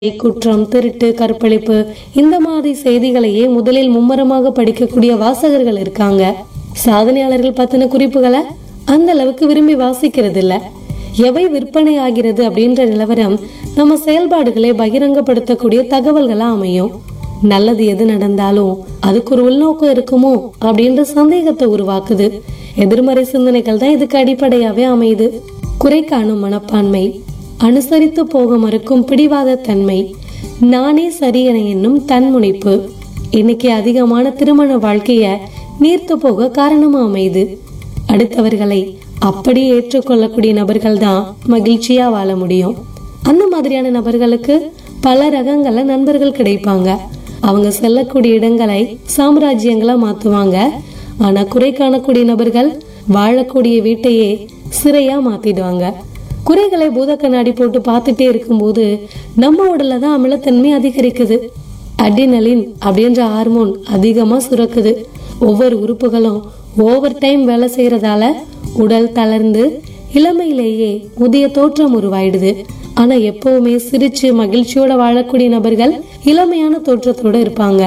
குற்றம் திருட்டு கற்பழிப்பு இந்த மாதிரி செய்திகளையே முதலில் மும்மரமாக படிக்கக்கூடிய வாசகர்கள் இருக்காங்க சாதனையாளர்கள் பத்தின குறிப்புகளை அந்த அளவுக்கு விரும்பி வாசிக்கிறது இல்ல எவை விற்பனை ஆகிறது அப்படின்ற நிலவரம் நம்ம செயல்பாடுகளை பகிரங்கப்படுத்தக்கூடிய தகவல்களா அமையும் நல்லது எது நடந்தாலும் அதுக்கு ஒரு உள்நோக்கம் இருக்குமோ அப்படின்ற சந்தேகத்தை உருவாக்குது எதிர்மறை சிந்தனைகள் தான் இதுக்கு அடிப்படையாவே அமையுது குறை காணும் மனப்பான்மை அனுசரித்து போக மறுக்கும் பிடிவாத தன்மை நானே சரியென என்னும் தன்முனைப்பு இன்னைக்கு அதிகமான திருமண வாழ்க்கைய நீர்த்து போக காரணமா அமையுது அடுத்தவர்களை அப்படியே ஏற்றுக்கொள்ளக்கூடிய நபர்கள் தான் மகிழ்ச்சியா வாழ முடியும் அந்த மாதிரியான நபர்களுக்கு பல ரகங்கள்ல நண்பர்கள் கிடைப்பாங்க அவங்க செல்லக்கூடிய இடங்களை சாம்ராஜ்யங்களா மாத்துவாங்க ஆனா குறை காணக்கூடிய நபர்கள் வாழக்கூடிய வீட்டையே சிறையா மாத்திடுவாங்க குறைகளை பூத கண்ணாடி போட்டு பார்த்துட்டே இருக்கும்போது நம்ம உடல்ல தான் அமிலத்தன்மை அதிகரிக்குது அடினலின் அப்படின்ற ஹார்மோன் அதிகமா சுரக்குது ஒவ்வொரு உறுப்புகளும் ஓவர் டைம் வேலை செய்யறதால உடல் தளர்ந்து இளமையிலேயே முதிய தோற்றம் உருவாயிடுது ஆனா எப்பவுமே சிரிச்சு மகிழ்ச்சியோட வாழக்கூடிய நபர்கள் இளமையான தோற்றத்தோட இருப்பாங்க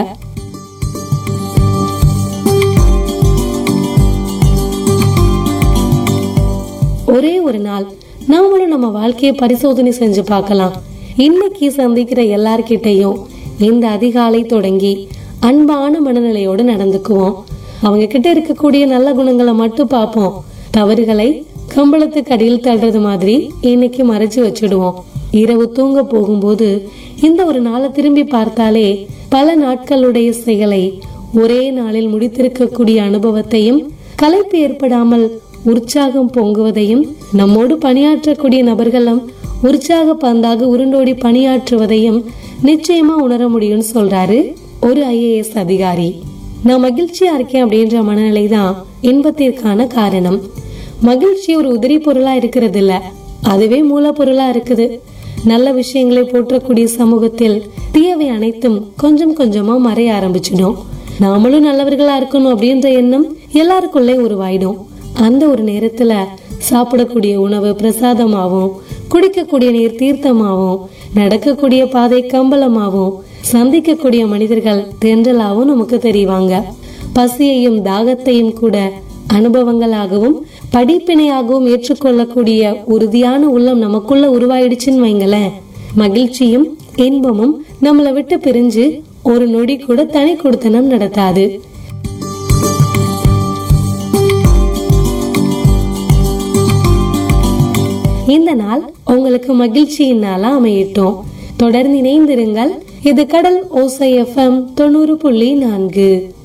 ஒரே ஒரு நாள் நாமளும் நம்ம வாழ்க்கையை பரிசோதனை செஞ்சு பார்க்கலாம் இன்னைக்கு சந்திக்கிற எல்லார்கிட்டையும் இந்த அதிகாலை தொடங்கி அன்பான மனநிலையோடு நடந்துக்குவோம் அவங்க கிட்ட இருக்கக்கூடிய நல்ல குணங்களை மட்டும் பார்ப்போம் தவறுகளை கம்பளத்துக்கு அடியில் தள்ளுறது மாதிரி இன்னைக்கு மறைச்சு வச்சிடுவோம் இரவு தூங்க போகும்போது இந்த ஒரு நாளை திரும்பி பார்த்தாலே பல நாட்களுடைய செயலை ஒரே நாளில் முடித்திருக்கக்கூடிய அனுபவத்தையும் களைப்பு ஏற்படாமல் உற்சாகம் பொங்குவதையும் நம்மோடு பணியாற்றக்கூடிய நபர்களும் உற்சாக பந்தாக உருண்டோடி பணியாற்றுவதையும் நிச்சயமா உணர முடியும்னு சொல்றாரு ஒரு ஐஏஎஸ் அதிகாரி நான் மகிழ்ச்சியா இருக்கேன் அப்படின்ற மனநிலை தான் இன்பத்திற்கான காரணம் மகிழ்ச்சி ஒரு உதிரி பொருளா இருக்கிறது இல்ல அதுவே மூலப்பொருளா இருக்குது நல்ல விஷயங்களை போற்றக்கூடிய சமூகத்தில் தீயவை அனைத்தும் கொஞ்சம் கொஞ்சமா மறைய ஆரம்பிச்சிடும் நாமளும் நல்லவர்களா இருக்கணும் அப்படின்ற எண்ணம் எல்லாருக்குள்ளே உருவாயிடும் அந்த ஒரு நேரத்துல சாப்பிடக்கூடிய உணவு பிரசாதமாவும் குடிக்கக்கூடிய நீர் தீர்த்தமாவும் நடக்கக்கூடிய பாதை கம்பளமாவும் சந்திக்கக்கூடிய மனிதர்கள் தென்றலாவும் நமக்கு தெரிவாங்க பசியையும் தாகத்தையும் கூட அனுபவங்களாகவும் படிப்பினையாகவும் ஏற்றுக்கொள்ளக்கூடிய உறுதியான உள்ளம் நமக்குள்ள உருவாயிடுச்சுன்னு வைங்களேன் மகிழ்ச்சியும் இன்பமும் நம்மளை விட்டு பிரிஞ்சு ஒரு நொடி கூட தனி கொடுத்தனம் நடத்தாது இந்த நாள் உங்களுக்கு மகிழ்ச்சியின் நாளா அமையட்டும் தொடர்ந்து இணைந்திருங்கள் இது கடல் ஓசை எஃப்எம் தொண்ணூறு புள்ளி நான்கு